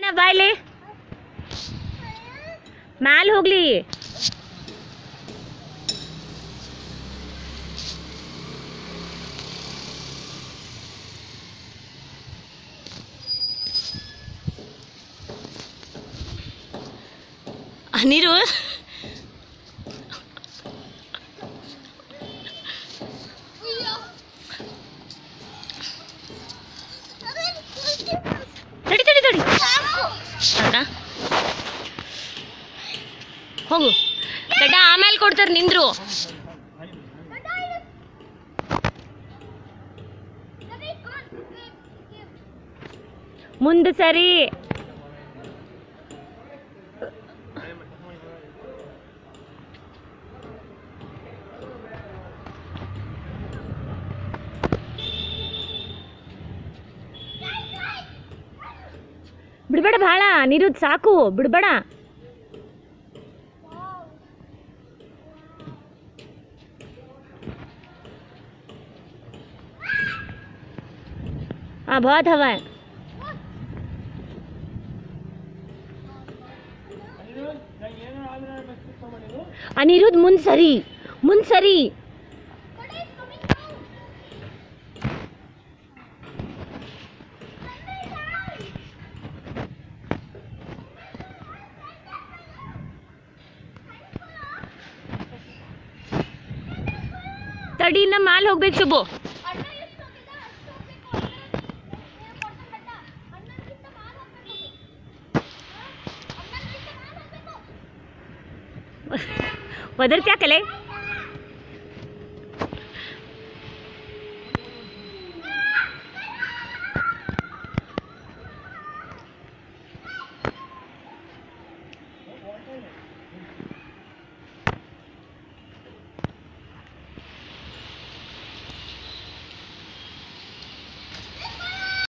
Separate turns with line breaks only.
ಬಾಯ್ಲಿ ಮ್ಯಾಲ್ ಹೋಗ್ಲಿ ಆ, ನೀರು ತಡಿ ತಡಿ ತಡಿ ಹೌದಾ ಹೋಗು ದಡ್ಡ ಆಮೇಲೆ ಕೊಡ್ತಾರೆ ನಿಂದ್ರು ಮುಂದೆ ಸರಿ ಬಿಡ್ಬೇಡ ಭಾಳ ನೀರು ಸಾಕು ಬಿಡ್ಬೇಡ हाँ बहुत हवा है ಅನಿರುದ್ ಮುಂದ್ ಸರಿ ಮುಂದ್ ಸರಿ ತಡಿ ನಮ್ಮ ಮ್ಯಾಲ್ ಹೋಗ್ಬೇಕು ಶುಭು ಒದರ್ತ್ಯಾಕಲೆ